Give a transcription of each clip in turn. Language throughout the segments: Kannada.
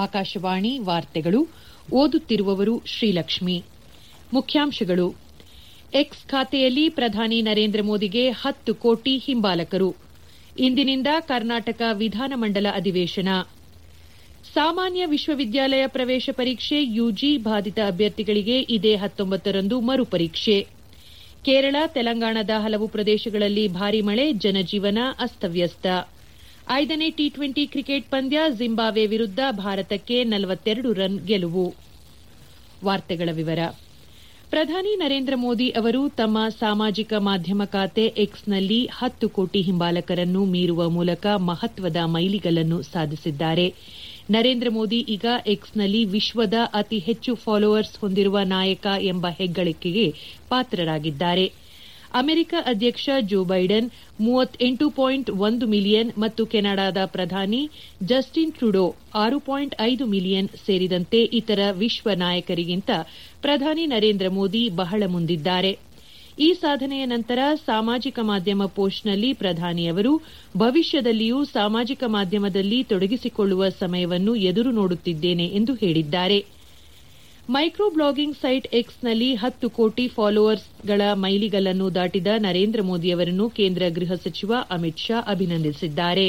ಆಕಾಶವಾಣಿ ವಾರ್ತೆಗಳು ಓದುತ್ತಿರುವವರು ಶ್ರೀಲಕ್ಷ್ಮಿ ಮುಖ್ಯಾಂಶಗಳು ಎಕ್ಸ್ ಖಾತೆಯಲ್ಲಿ ಪ್ರಧಾನಿ ನರೇಂದ್ರ ಮೋದಿಗೆ ಹತ್ತು ಕೋಟಿ ಹಿಂಬಾಲಕರು ಇಂದಿನಿಂದ ಕರ್ನಾಟಕ ವಿಧಾನಮಂಡಲ ಅಧಿವೇಶನ ಸಾಮಾನ್ಯ ವಿಶ್ವವಿದ್ಯಾಲಯ ಪ್ರವೇಶ ಪರೀಕ್ಷೆ ಯುಜಿ ಬಾಧಿತ ಅಭ್ಯರ್ಥಿಗಳಿಗೆ ಇದೇ ಹತ್ತೊಂಬತ್ತರಂದು ಮರುಪರೀಕ್ಷೆ ಕೇರಳ ತೆಲಂಗಾಣದ ಹಲವು ಪ್ರದೇಶಗಳಲ್ಲಿ ಭಾರೀ ಮಳೆ ಜನಜೀವನ ಅಸ್ತವ್ಯಸ್ತ ಐದನೇ ಟಿ ಟ್ವೆಂಟಿ ಕ್ರಿಕೆಟ್ ಪಂದ್ಯ ಜಿಂಬಾಬ್ವೆ ವಿರುದ್ದ ಭಾರತಕ್ಕೆ ನಲವತ್ತೆರಡು ರನ್ ಗೆಲುವು ವಾರ್ತೆಗಳ ವಿವರ ಪ್ರಧಾನಿ ನರೇಂದ್ರ ಮೋದಿ ಅವರು ತಮ್ಮ ಸಾಮಾಜಿಕ ಮಾಧ್ಯಮ ಖಾತೆ ಎಕ್ಸ್ನಲ್ಲಿ ಹತ್ತು ಕೋಟಿ ಹಿಂಬಾಲಕರನ್ನು ಮೀರುವ ಮೂಲಕ ಮಹತ್ವದ ಮೈಲಿಗಲ್ಲನ್ನು ಸಾಧಿಸಿದ್ದಾರೆ ನರೇಂದ್ರ ಮೋದಿ ಈಗ ಎಕ್ಸ್ನಲ್ಲಿ ವಿಶ್ವದ ಅತಿ ಹೆಚ್ಚು ಫಾಲೋವರ್ಸ್ ಹೊಂದಿರುವ ನಾಯಕ ಎಂಬ ಹೆಗ್ಗಳಿಕೆಗೆ ಪಾತ್ರರಾಗಿದ್ದಾರೆ ಅಮೆರಿಕ ಅಧ್ಯಕ್ಷ ಜೋ ಬೈಡನ್ ಮೂವತ್ತೆಂಟು ಪಾಯಿಂಟ್ ಒಂದು ಮಿಲಿಯನ್ ಮತ್ತು ಕೆನಡಾದ ಪ್ರಧಾನಿ ಜಸ್ಟಿನ್ ಟ್ರುಡೋ ಆರು ಪಾಯಿಂಟ್ ಐದು ಮಿಲಿಯನ್ ಸೇರಿದಂತೆ ಇತರ ವಿಶ್ವ ನಾಯಕರಿಗಿಂತ ಪ್ರಧಾನಿ ನರೇಂದ್ರ ಮೋದಿ ಬಹಳ ಮುಂದಿದ್ದಾರೆ ಈ ಸಾಧನೆಯ ನಂತರ ಸಾಮಾಜಿಕ ಮಾಧ್ಯಮ ಪೋಸ್ಟ್ನಲ್ಲಿ ಪ್ರಧಾನಿ ಅವರು ಭವಿಷ್ಯದಲ್ಲಿಯೂ ಸಾಮಾಜಿಕ ಮಾಧ್ಯಮದಲ್ಲಿ ತೊಡಗಿಸಿಕೊಳ್ಳುವ ಸಮಯವನ್ನು ಎದುರು ನೋಡುತ್ತಿದ್ದೇನೆ ಎಂದು ಹೇಳಿದ್ದಾರೆ ಮೈಕ್ರೋ ಬ್ಲಾಗಿಂಗ್ ಸೈಟ್ ಎಕ್ಸ್ನಲ್ಲಿ ಹತ್ತು ಕೋಟಿ ಫಾಲೋವರ್ಸ್ಗಳ ಮೈಲಿಗಲ್ಲನ್ನು ದಾಟಿದ ನರೇಂದ್ರ ಮೋದಿಯವರನ್ನು ಕೇಂದ್ರ ಗೃಹ ಸಚಿವ ಅಮಿತ್ ಶಾ ಅಭಿನಂದಿಸಿದ್ದಾರೆ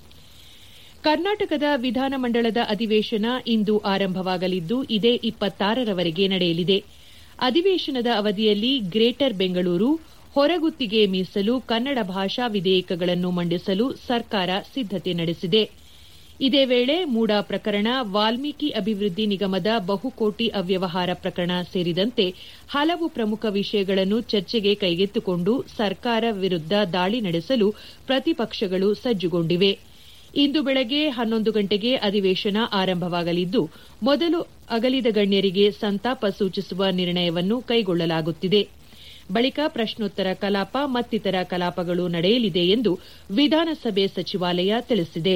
ಕರ್ನಾಟಕದ ವಿಧಾನಮಂಡಲದ ಅಧಿವೇಶನ ಇಂದು ಆರಂಭವಾಗಲಿದ್ದು ಇದೇ ಇಪ್ಪತ್ತಾರರವರೆಗೆ ನಡೆಯಲಿದೆ ಅಧಿವೇಶನದ ಅವಧಿಯಲ್ಲಿ ಗ್ರೇಟರ್ ಬೆಂಗಳೂರು ಹೊರಗುತ್ತಿಗೆ ಮೀಸಲು ಕನ್ನಡ ಭಾಷಾ ವಿಧೇಯಕಗಳನ್ನು ಮಂಡಿಸಲು ಸರ್ಕಾರ ಸಿದ್ದತೆ ನಡೆಸಿದೆ ಇದೇ ವೇಳೆ ಮೂಡಾ ಪ್ರಕರಣ ವಾಲ್ಮೀಕಿ ಅಭಿವೃದ್ಧಿ ನಿಗಮದ ಬಹುಕೋಟಿ ಅವ್ಯವಹಾರ ಪ್ರಕರಣ ಸೇರಿದಂತೆ ಹಲವು ಪ್ರಮುಖ ವಿಷಯಗಳನ್ನು ಚರ್ಚೆಗೆ ಕೈಗೆತ್ತಿಕೊಂಡು ಸರ್ಕಾರ ವಿರುದ್ದ ದಾಳಿ ನಡೆಸಲು ಪ್ರತಿಪಕ್ಷಗಳು ಸಜ್ಜುಗೊಂಡಿವೆ ಇಂದು ಬೆಳಗ್ಗೆ ಹನ್ನೊಂದು ಗಂಟೆಗೆ ಅಧಿವೇಶನ ಆರಂಭವಾಗಲಿದ್ದು ಮೊದಲು ಅಗಲಿದ ಗಣ್ಯರಿಗೆ ಸಂತಾಪ ಸೂಚಿಸುವ ನಿರ್ಣಯವನ್ನು ಕೈಗೊಳ್ಳಲಾಗುತ್ತಿದೆ ಬಳಿಕ ಪ್ರಶ್ನೋತ್ತರ ಕಲಾಪ ಮತ್ತಿತರ ಕಲಾಪಗಳು ನಡೆಯಲಿದೆ ಎಂದು ವಿಧಾನಸಭೆ ಸಚಿವಾಲಯ ತಿಳಿಸಿದೆ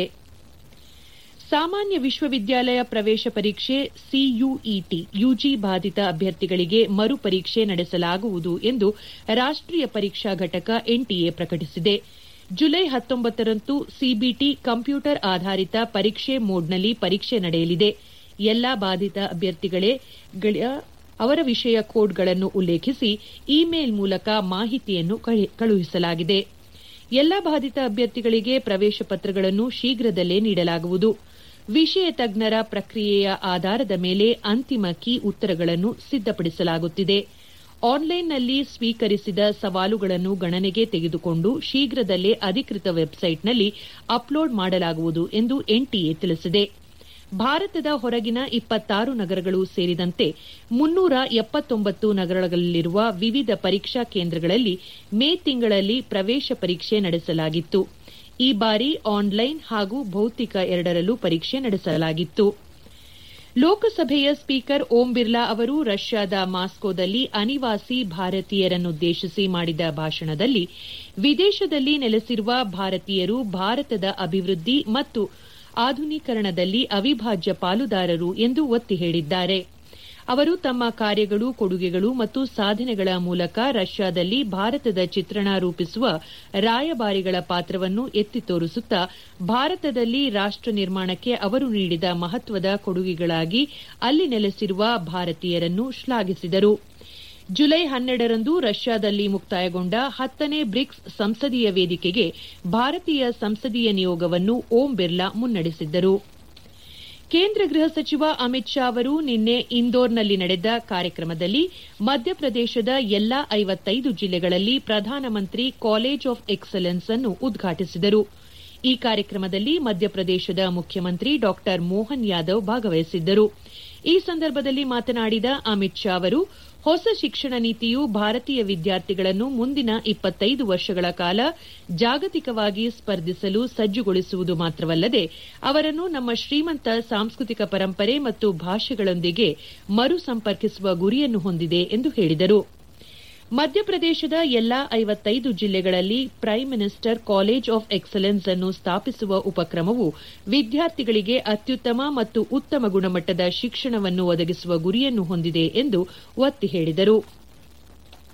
ಸಾಮಾನ್ಯ ವಿಶ್ವವಿದ್ಯಾಲಯ ಪ್ರವೇಶ ಪರೀಕ್ಷೆ ಸಿಯುಇಟಿ ಯುಜಿ ಬಾಧಿತ ಅಭ್ಯರ್ಥಿಗಳಿಗೆ ಮರುಪರೀಕ್ಷೆ ನಡೆಸಲಾಗುವುದು ಎಂದು ರಾಷ್ಟೀಯ ಪರೀಕ್ಷಾ ಘಟಕ ಎನ್ಟಿಎ ಪ್ರಕಟಿಸಿದೆ ಜುಲೈ ಹತ್ತೊಂಬತ್ತರಂದು ಸಿಬಿಟಿ ಕಂಪ್ಯೂಟರ್ ಆಧಾರಿತ ಪರೀಕ್ಷೆ ಮೋಡ್ನಲ್ಲಿ ಪರೀಕ್ಷೆ ನಡೆಯಲಿದೆ ಎಲ್ಲಾ ಬಾಧಿತ ಅಭ್ಯರ್ಥಿಗಳೇ ಅವರ ವಿಷಯ ಕೋಡ್ಗಳನ್ನು ಉಲ್ಲೇಖಿಸಿ ಇಮೇಲ್ ಮೂಲಕ ಮಾಹಿತಿಯನ್ನು ಕಳುಹಿಸಲಾಗಿದೆ ಎಲ್ಲಾ ಬಾಧಿತ ಅಭ್ಯರ್ಥಿಗಳಿಗೆ ಪ್ರವೇಶ ಪತ್ರಗಳನ್ನು ಶೀಘ್ರದಲ್ಲೇ ನೀಡಲಾಗುವುದು ವಿಷಯ ತಜ್ಞರ ಪ್ರಕ್ರಿಯೆಯ ಆಧಾರದ ಮೇಲೆ ಅಂತಿಮ ಕೀ ಉತ್ತರಗಳನ್ನು ಸಿದ್ದಪಡಿಸಲಾಗುತ್ತಿದೆ ಆನ್ಲೈನ್ನಲ್ಲಿ ಸ್ವೀಕರಿಸಿದ ಸವಾಲುಗಳನ್ನು ಗಣನೆಗೆ ತೆಗೆದುಕೊಂಡು ಶೀಘ್ರದಲ್ಲೇ ಅಧಿಕೃತ ವೆಬ್ಸೈಟ್ನಲ್ಲಿ ಅಪ್ಲೋಡ್ ಮಾಡಲಾಗುವುದು ಎಂದು ಎನ್ಟಿಎ ತಿಳಿಸಿದೆ ಭಾರತದ ಹೊರಗಿನ ಇಪ್ಪತ್ತಾರು ನಗರಗಳು ಸೇರಿದಂತೆ ಮುನ್ನೂರ ಎಪ್ಪತ್ತೊಂಬತ್ತು ನಗರಗಳಲ್ಲಿರುವ ವಿವಿಧ ಪರೀಕ್ಷಾ ಕೇಂದ್ರಗಳಲ್ಲಿ ಮೇ ತಿಂಗಳಲ್ಲಿ ಪ್ರವೇಶ ಪರೀಕ್ಷೆ ನಡೆಸಲಾಗಿತ್ತು ಈ ಬಾರಿ ಆನ್ಲೈನ್ ಹಾಗೂ ಭೌತಿಕ ಎರಡರಲ್ಲೂ ಪರೀಕ್ಷೆ ನಡೆಸಲಾಗಿತ್ತು ಲೋಕಸಭೆಯ ಸ್ಪೀಕರ್ ಓಂ ಬಿರ್ಲಾ ಅವರು ರಷ್ಯಾದ ಮಾಸ್ಕೋದಲ್ಲಿ ಅನಿವಾಸಿ ಭಾರತೀಯರನ್ನುದ್ದೇಶಿಸಿ ಮಾಡಿದ ಭಾಷಣದಲ್ಲಿ ವಿದೇಶದಲ್ಲಿ ನೆಲೆಸಿರುವ ಭಾರತೀಯರು ಭಾರತದ ಅಭಿವೃದ್ಧಿ ಮತ್ತು ಆಧುನೀಕರಣದಲ್ಲಿ ಅವಿಭಾಜ್ಯ ಪಾಲುದಾರರು ಎಂದು ಒತ್ತಿ ಹೇಳಿದ್ದಾರೆ ಅವರು ತಮ್ಮ ಕಾರ್ಯಗಳು ಕೊಡುಗೆಗಳು ಮತ್ತು ಸಾಧನೆಗಳ ಮೂಲಕ ರಷ್ಯಾದಲ್ಲಿ ಭಾರತದ ಚಿತ್ರಣ ರೂಪಿಸುವ ರಾಯಭಾರಿಗಳ ಪಾತ್ರವನ್ನು ಎತ್ತಿ ತೋರಿಸುತ್ತಾ ಭಾರತದಲ್ಲಿ ರಾಷ್ಟ ನಿರ್ಮಾಣಕ್ಕೆ ಅವರು ನೀಡಿದ ಮಹತ್ವದ ಕೊಡುಗೆಗಳಾಗಿ ಅಲ್ಲಿ ನೆಲೆಸಿರುವ ಭಾರತೀಯರನ್ನು ಶ್ಲಾಘಿಸಿದರು ಜುಲೈ ಹನ್ನೆರಡರಂದು ರಷ್ಯಾದಲ್ಲಿ ಮುಕ್ತಾಯಗೊಂಡ ಹತ್ತನೇ ಬ್ರಿಕ್ಸ್ ಸಂಸದೀಯ ವೇದಿಕೆಗೆ ಭಾರತೀಯ ಸಂಸದೀಯ ನಿಯೋಗವನ್ನು ಓಂ ಬಿರ್ಲಾ ಮುನ್ನಡೆಸಿದ್ದರು ಕೇಂದ್ರ ಗೃಹ ಸಚಿವ ಅಮಿತ್ ಶಾ ಅವರು ನಿನ್ನೆ ಇಂದೋರ್ನಲ್ಲಿ ನಡೆದ ಕಾರ್ಯಕ್ರಮದಲ್ಲಿ ಮಧ್ಯಪ್ರದೇಶದ ಎಲ್ಲಾ ಐವತ್ತೈದು ಜಿಲ್ಲೆಗಳಲ್ಲಿ ಪ್ರಧಾನಮಂತ್ರಿ ಕಾಲೇಜ್ ಆಫ್ ಎಕ್ಸಲೆನ್ಸ್ ಅನ್ನು ಉದ್ಘಾಟಿಸಿದರು ಈ ಕಾರ್ಯಕ್ರಮದಲ್ಲಿ ಮಧ್ಯಪ್ರದೇಶದ ಮುಖ್ಯಮಂತ್ರಿ ಡಾ ಮೋಹನ್ ಯಾದವ್ ಭಾಗವಹಿಸಿದ್ದರು ಈ ಸಂದರ್ಭದಲ್ಲಿ ಮಾತನಾಡಿದ ಅಮಿತ್ ಶಾ ಅವರು ಹೊಸ ಶಿಕ್ಷಣ ನೀತಿಯು ಭಾರತೀಯ ವಿದ್ಯಾರ್ಥಿಗಳನ್ನು ಮುಂದಿನ ಇಪ್ಪತ್ತೈದು ವರ್ಷಗಳ ಕಾಲ ಜಾಗತಿಕವಾಗಿ ಸ್ಪರ್ಧಿಸಲು ಸಜ್ಜುಗೊಳಿಸುವುದು ಮಾತ್ರವಲ್ಲದೆ ಅವರನ್ನು ನಮ್ಮ ಶ್ರೀಮಂತ ಸಾಂಸ್ಕೃತಿಕ ಪರಂಪರೆ ಮತ್ತು ಭಾಷೆಗಳೊಂದಿಗೆ ಮರು ಸಂಪರ್ಕಿಸುವ ಗುರಿಯನ್ನು ಹೊಂದಿದೆ ಎಂದು ಹೇಳಿದರು ಮಧ್ಯಪ್ರದೇಶದ ಎಲ್ಲಾ ಐವತ್ತೈದು ಜಿಲ್ಲೆಗಳಲ್ಲಿ prime minister college of excellence ಅನ್ನು ಸ್ಥಾಪಿಸುವ ಉಪಕ್ರಮವು ವಿದ್ಯಾರ್ಥಿಗಳಿಗೆ ಅತ್ಯುತ್ತಮ ಮತ್ತು ಉತ್ತಮ ಗುಣಮಟ್ಟದ ಶಿಕ್ಷಣವನ್ನು ಒದಗಿಸುವ ಗುರಿಯನ್ನು ಹೊಂದಿದೆ ಎಂದು ಒತ್ತಿ ಹೇಳಿದರು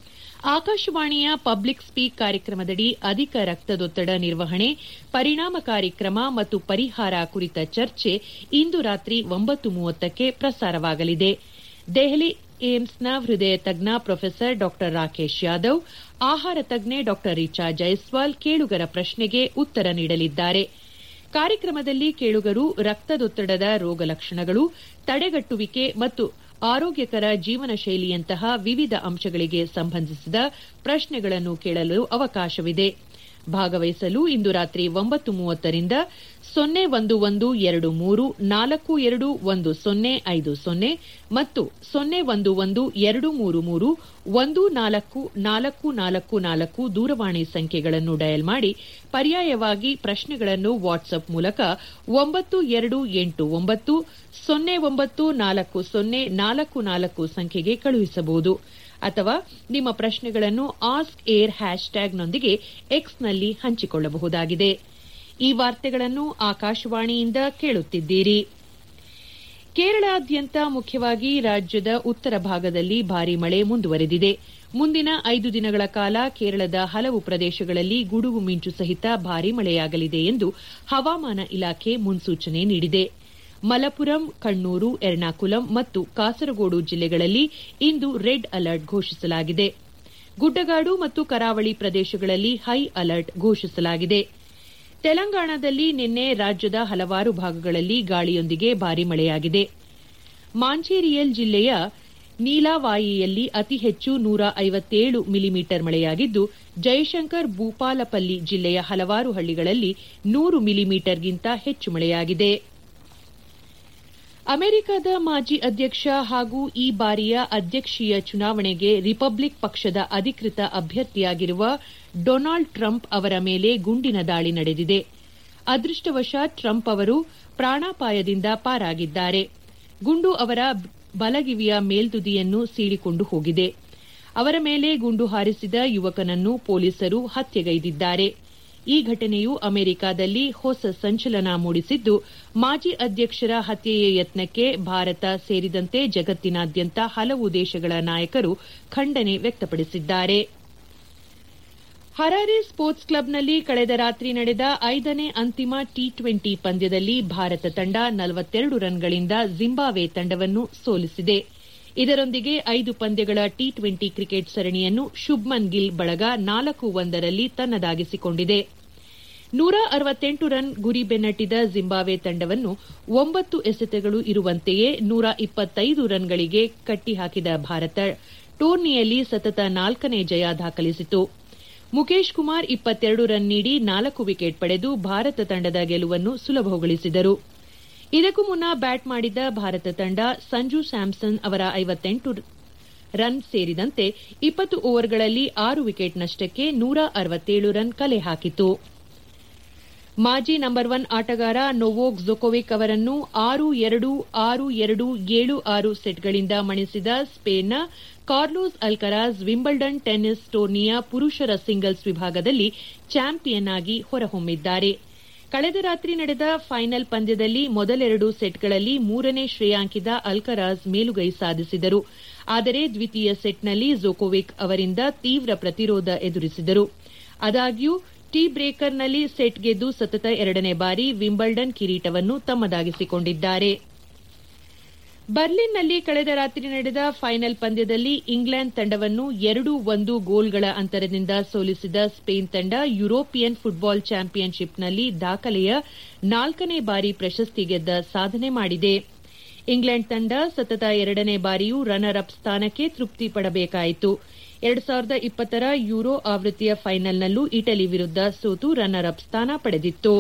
ಆಕಾಶವಾಣಿಯ ಪಬ್ಲಿಕ್ ಸ್ಪೀಕ್ ಕಾರ್ಯಕ್ರಮದಡಿ ಅಧಿಕ ರಕ್ತದೊತ್ತಡ ನಿರ್ವಹಣೆ ಪರಿಣಾಮಕಾರಿ ಕ್ರಮ ಮತ್ತು ಪರಿಹಾರ ಕುರಿತ ಚರ್ಚೆ ಇಂದು ರಾತ್ರಿ ಒಂಬತ್ತು ಮೂವತ್ತಕ್ಕೆ ಪ್ರಸಾರವಾಗಲಿದೆ ದೆಹಲಿ ಏಮ್ಸ್ನ ಹೃದಯ ತಜ್ಞ ಪ್ರೊಫೆಸರ್ ಡಾ ರಾಕೇಶ್ ಯಾದವ್ ಆಹಾರ ತಜ್ಞೆ ಡಾ ರಿಚಾ ಜೈಸ್ವಾಲ್ ಕೇಳುಗರ ಪ್ರಶ್ನೆಗೆ ಉತ್ತರ ನೀಡಲಿದ್ದಾರೆ ಕಾರ್ಯಕ್ರಮದಲ್ಲಿ ಕೇಳುಗರು ರಕ್ತದೊತ್ತಡದ ರೋಗ ಲಕ್ಷಣಗಳು ತಡೆಗಟ್ಟುವಿಕೆ ಮತ್ತು ಆರೋಗ್ಯಕರ ಜೀವನ ಶೈಲಿಯಂತಹ ವಿವಿಧ ಅಂಶಗಳಿಗೆ ಸಂಬಂಧಿಸಿದ ಪ್ರಶ್ನೆಗಳನ್ನು ಕೇಳಲು ಅವಕಾಶವಿದೆ ಭಾಗವಹಿಸಲು ಇಂದು ರಾತ್ರಿ ಒಂಬತ್ತು ಮೂವತ್ತರಿಂದ ಸೊನ್ನೆ ಒಂದು ಒಂದು ಎರಡು ಮೂರು ನಾಲ್ಕು ಎರಡು ಒಂದು ಸೊನ್ನೆ ಐದು ಸೊನ್ನೆ ಮತ್ತು ಸೊನ್ನೆ ಒಂದು ಒಂದು ಎರಡು ಮೂರು ಮೂರು ಒಂದು ನಾಲ್ಕು ನಾಲ್ಕು ನಾಲ್ಕು ನಾಲ್ಕು ದೂರವಾಣಿ ಸಂಖ್ಯೆಗಳನ್ನು ಡಯಲ್ ಮಾಡಿ ಪರ್ಯಾಯವಾಗಿ ಪ್ರಶ್ನೆಗಳನ್ನು ವಾಟ್ಸ್ಆಪ್ ಮೂಲಕ ಒಂಬತ್ತು ಎರಡು ಎಂಟು ಒಂಬತ್ತು ಸೊನ್ನೆ ಒಂಬತ್ತು ನಾಲ್ಕು ಸೊನ್ನೆ ನಾಲ್ಕು ನಾಲ್ಕು ಸಂಖ್ಯೆಗೆ ಕಳುಹಿಸಬಹುದು ಅಥವಾ ನಿಮ್ಮ ಪ್ರಶ್ನೆಗಳನ್ನು ಆಸ್ಕ್ ಏರ್ ಹ್ಯಾಶ್ಟ್ಯಾಗ್ನೊಂದಿಗೆ ಎಕ್ಸ್ನಲ್ಲಿ ಹಂಚಿಕೊಳ್ಳಬಹುದಾಗಿದೆ ಈ ವಾರ್ತೆಗಳನ್ನು ಆಕಾಶವಾಣಿಯಿಂದ ಕೇಳುತ್ತಿದ್ದೀರಿ ಕೇರಳಾದ್ಯಂತ ಮುಖ್ಯವಾಗಿ ರಾಜ್ಯದ ಉತ್ತರ ಭಾಗದಲ್ಲಿ ಭಾರೀ ಮಳೆ ಮುಂದುವರೆದಿದೆ ಮುಂದಿನ ಐದು ದಿನಗಳ ಕಾಲ ಕೇರಳದ ಹಲವು ಪ್ರದೇಶಗಳಲ್ಲಿ ಗುಡುಗು ಮಿಂಚು ಸಹಿತ ಭಾರೀ ಮಳೆಯಾಗಲಿದೆ ಎಂದು ಹವಾಮಾನ ಇಲಾಖೆ ಮುನ್ಸೂಚನೆ ನೀಡಿದೆ ಮಲಪುರಂ ಕಣ್ಣೂರು ಎರ್ನಾಕುಲಂ ಮತ್ತು ಕಾಸರಗೋಡು ಜಿಲ್ಲೆಗಳಲ್ಲಿ ಇಂದು ರೆಡ್ ಅಲರ್ಟ್ ಘೋಷಿಸಲಾಗಿದೆ ಗುಡ್ಡಗಾಡು ಮತ್ತು ಕರಾವಳಿ ಪ್ರದೇಶಗಳಲ್ಲಿ ಹೈ ಅಲರ್ಟ್ ಘೋಷಿಸಲಾಗಿದೆ ತೆಲಂಗಾಣದಲ್ಲಿ ನಿನ್ನೆ ರಾಜ್ಯದ ಹಲವಾರು ಭಾಗಗಳಲ್ಲಿ ಗಾಳಿಯೊಂದಿಗೆ ಭಾರೀ ಮಳೆಯಾಗಿದೆ ಮಾಂಚೇರಿಯಲ್ ಜಿಲ್ಲೆಯ ನೀಲಾವಾಯಿಯಲ್ಲಿ ಅತಿ ಹೆಚ್ಚು ನೂರ ಐವತ್ತೇಳು ಮಿಲಿಮೀಟರ್ ಮಳೆಯಾಗಿದ್ದು ಜಯಶಂಕರ್ ಭೂಪಾಲಪಲ್ಲಿ ಜಿಲ್ಲೆಯ ಹಲವಾರು ಹಳ್ಳಿಗಳಲ್ಲಿ ನೂರು ಮಿಲಿಮೀಟರ್ಗಿಂತ ಹೆಚ್ಚು ಮಳೆಯಾಗಿದೆ ಅಮೆರಿಕದ ಮಾಜಿ ಅಧ್ಯಕ್ಷ ಹಾಗೂ ಈ ಬಾರಿಯ ಅಧ್ಯಕ್ಷೀಯ ಚುನಾವಣೆಗೆ ರಿಪಬ್ಲಿಕ್ ಪಕ್ಷದ ಅಧಿಕೃತ ಅಭ್ಯರ್ಥಿಯಾಗಿರುವ ಡೊನಾಲ್ಡ್ ಟ್ರಂಪ್ ಅವರ ಮೇಲೆ ಗುಂಡಿನ ದಾಳಿ ನಡೆದಿದೆ ಅದೃಷ್ಟವಶಾತ್ ಟ್ರಂಪ್ ಅವರು ಪ್ರಾಣಾಪಾಯದಿಂದ ಪಾರಾಗಿದ್ದಾರೆ ಗುಂಡು ಅವರ ಬಲಗಿವಿಯ ಮೇಲ್ತುದಿಯನ್ನು ಸೀಳಿಕೊಂಡು ಹೋಗಿದೆ ಅವರ ಮೇಲೆ ಗುಂಡು ಹಾರಿಸಿದ ಯುವಕನನ್ನು ಪೊಲೀಸರು ಹತ್ಯೆಗೈದಿದ್ದಾರೆ ಈ ಘಟನೆಯು ಅಮೆರಿಕದಲ್ಲಿ ಹೊಸ ಸಂಚಲನ ಮೂಡಿಸಿದ್ದು ಮಾಜಿ ಅಧ್ಯಕ್ಷರ ಹತ್ಯೆಯ ಯತ್ನಕ್ಕೆ ಭಾರತ ಸೇರಿದಂತೆ ಜಗತ್ತಿನಾದ್ಯಂತ ಹಲವು ದೇಶಗಳ ನಾಯಕರು ಖಂಡನೆ ವ್ಯಕ್ತಪಡಿಸಿದ್ದಾರೆ ಹರಾರೆ ಸ್ಪೋರ್ಟ್ಸ್ ಕ್ಲಬ್ನಲ್ಲಿ ಕಳೆದ ರಾತ್ರಿ ನಡೆದ ಐದನೇ ಅಂತಿಮ ಟಿ ಟ್ವೆಂಟಿ ಪಂದ್ಯದಲ್ಲಿ ಭಾರತ ತಂಡ ನಲವತ್ತೆರಡು ರನ್ಗಳಿಂದ ಜಿಂಬಾಬ್ವೆ ತಂಡವನ್ನು ಸೋಲಿಸಿದೆ ಇದರೊಂದಿಗೆ ಐದು ಪಂದ್ಯಗಳ ಟಿ ಟ್ವೆಂಟಿ ಕ್ರಿಕೆಟ್ ಸರಣಿಯನ್ನು ಶುಭ್ಮನ್ ಗಿಲ್ ಬಳಗ ನಾಲ್ಕು ಒಂದರಲ್ಲಿ ತನ್ನದಾಗಿಸಿಕೊಂಡಿದೆ ನೂರ ಅರವತ್ತೆಂಟು ರನ್ ಗುರಿ ಬೆನ್ನಟ್ಟಿದ ಜಿಂಬಾಬ್ವೆ ತಂಡವನ್ನು ಒಂಬತ್ತು ಎಸೆತಗಳು ಇರುವಂತೆಯೇ ನೂರ ಇಪ್ಪತ್ತೈದು ರನ್ಗಳಿಗೆ ಕಟ್ಟಿಹಾಕಿದ ಭಾರತ ಟೂರ್ನಿಯಲ್ಲಿ ಸತತ ನಾಲ್ಕನೇ ಜಯ ದಾಖಲಿಸಿತು ಮುಖೇಶ್ ಕುಮಾರ್ ಇಪ್ಪತ್ತೆರಡು ರನ್ ನೀಡಿ ನಾಲ್ಕು ವಿಕೆಟ್ ಪಡೆದು ಭಾರತ ತಂಡದ ಗೆಲುವನ್ನು ಸುಲಭಗೊಳಿಸಿದರು ಇದಕ್ಕೂ ಮುನ್ನ ಬ್ಯಾಟ್ ಮಾಡಿದ ಭಾರತ ತಂಡ ಸಂಜು ಸ್ಯಾಮ್ಸನ್ ಅವರ ಐವತ್ತೆಂಟು ರನ್ ಸೇರಿದಂತೆ ಇಪ್ಪತ್ತು ಓವರ್ಗಳಲ್ಲಿ ಆರು ವಿಕೆಟ್ ನಷ್ಟಕ್ಕೆ ನೂರ ಅರವತ್ತೇಳು ರನ್ ಕಲೆ ಹಾಕಿತು ಮಾಜಿ ನಂಬರ್ ಒನ್ ಆಟಗಾರ ನೊವೋಕ್ ಜೊಕೋವಿಕ್ ಅವರನ್ನು ಆರು ಎರಡು ಆರು ಎರಡು ಏಳು ಆರು ಸೆಟ್ಗಳಿಂದ ಮಣಿಸಿದ ಸ್ಪೇನ್ನ ಕಾರ್ಲೋಸ್ ಅಲ್ಕರಾಜ್ ವಿಂಬಲ್ಡನ್ ಟೆನ್ನಿಸ್ ಟೂರ್ನಿಯ ಪುರುಷರ ಸಿಂಗಲ್ಸ್ ವಿಭಾಗದಲ್ಲಿ ಚಾಂಪಿಯನ್ ಆಗಿ ಹೊರಹೊಮ್ಮಿದ್ದಾರೆ ಕಳೆದ ರಾತ್ರಿ ನಡೆದ ಫೈನಲ್ ಪಂದ್ಯದಲ್ಲಿ ಮೊದಲೆರಡು ಸೆಟ್ಗಳಲ್ಲಿ ಮೂರನೇ ಶ್ರೇಯಾಂಕಿತ ಅಲ್ಕರಾಜ್ ಮೇಲುಗೈ ಸಾಧಿಸಿದರು ಆದರೆ ದ್ವಿತೀಯ ಸೆಟ್ನಲ್ಲಿ ಜೊಕೋವಿಕ್ ಅವರಿಂದ ತೀವ್ರ ಪ್ರತಿರೋಧ ಎದುರಿಸಿದರು ಆದಾಗ್ಯೂ ಟೀ ಬ್ರೇಕರ್ನಲ್ಲಿ ಸೆಟ್ ಗೆದ್ದು ಸತತ ಎರಡನೇ ಬಾರಿ ವಿಂಬಲ್ಡನ್ ಕಿರೀಟವನ್ನು ತಮ್ಮದಾಗಿಸಿಕೊಂಡಿದ್ದಾರೆ ಬರ್ಲಿನ್ನಲ್ಲಿ ಕಳೆದ ರಾತ್ರಿ ನಡೆದ ಫೈನಲ್ ಪಂದ್ಯದಲ್ಲಿ ಇಂಗ್ಲೆಂಡ್ ತಂಡವನ್ನು ಎರಡು ಒಂದು ಗೋಲ್ಗಳ ಅಂತರದಿಂದ ಸೋಲಿಸಿದ ಸ್ಪೇನ್ ತಂಡ ಯುರೋಪಿಯನ್ ಫುಟ್ಬಾಲ್ ಚಾಂಪಿಯನ್ಶಿಪ್ನಲ್ಲಿ ದಾಖಲೆಯ ನಾಲ್ಕನೇ ಬಾರಿ ಪ್ರಶಸ್ತಿ ಗೆದ್ದ ಸಾಧನೆ ಮಾಡಿದೆ ಇಂಗ್ಲೆಂಡ್ ತಂಡ ಸತತ ಎರಡನೇ ಬಾರಿಯೂ ರನ್ನರ್ ಅಪ್ ಸ್ಥಾನಕ್ಕೆ ತೃಪ್ತಿ ಪಡಬೇಕಾಯಿತು ಎರಡು ಸಾವಿರದ ಇಪ್ಪತ್ತರ ಯೂರೋ ಆವೃತ್ತಿಯ ಫೈನಲ್ನಲ್ಲೂ ಇಟಲಿ ವಿರುದ್ಧ ಸೋತು ರನ್ನರ್ ಅಪ್ ಸ್ಥಾನ ಪಡೆದಿತ್ತು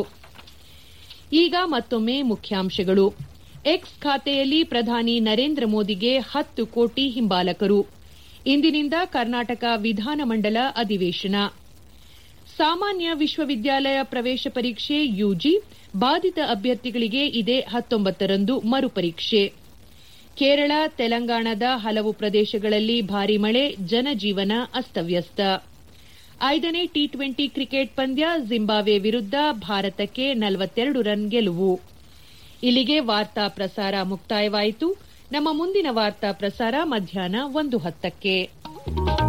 ಈಗ ಮತ್ತೊಮ್ಮೆ ಮುಖ್ಯಾಂಶಗಳು ಎಕ್ಸ್ ಖಾತೆಯಲ್ಲಿ ಪ್ರಧಾನಿ ನರೇಂದ್ರ ಮೋದಿಗೆ ಹತ್ತು ಕೋಟಿ ಹಿಂಬಾಲಕರು ಇಂದಿನಿಂದ ಕರ್ನಾಟಕ ವಿಧಾನಮಂಡಲ ಅಧಿವೇಶನ ಸಾಮಾನ್ಯ ವಿಶ್ವವಿದ್ಯಾಲಯ ಪ್ರವೇಶ ಪರೀಕ್ಷೆ ಯುಜಿ ಬಾಧಿತ ಅಭ್ಯರ್ಥಿಗಳಿಗೆ ಇದೇ ಹತ್ತೊಂಬತ್ತರಂದು ಮರುಪರೀಕ್ಷೆ ಕೇರಳ ತೆಲಂಗಾಣದ ಹಲವು ಪ್ರದೇಶಗಳಲ್ಲಿ ಭಾರೀ ಮಳೆ ಜನಜೀವನ ಅಸ್ತವ್ಯಸ್ತ ಐದನೇ ಟಿ ಟ್ವೆಂಟಿ ಕ್ರಿಕೆಟ್ ಪಂದ್ಯ ಜಿಂಬಾಬ್ವೆ ವಿರುದ್ಧ ಭಾರತಕ್ಕೆ ನಲವತ್ತೆರಡು ರನ್ ಗೆಲುವು ಇಲ್ಲಿಗೆ ವಾರ್ತಾ ಪ್ರಸಾರ ಮುಕ್ತಾಯವಾಯಿತು ನಮ್ಮ ಮುಂದಿನ ವಾರ್ತಾ ಪ್ರಸಾರ ಮಧ್ಯಾಹ್ನ ಒಂದು ಹತ್ತಕ್ಕೆ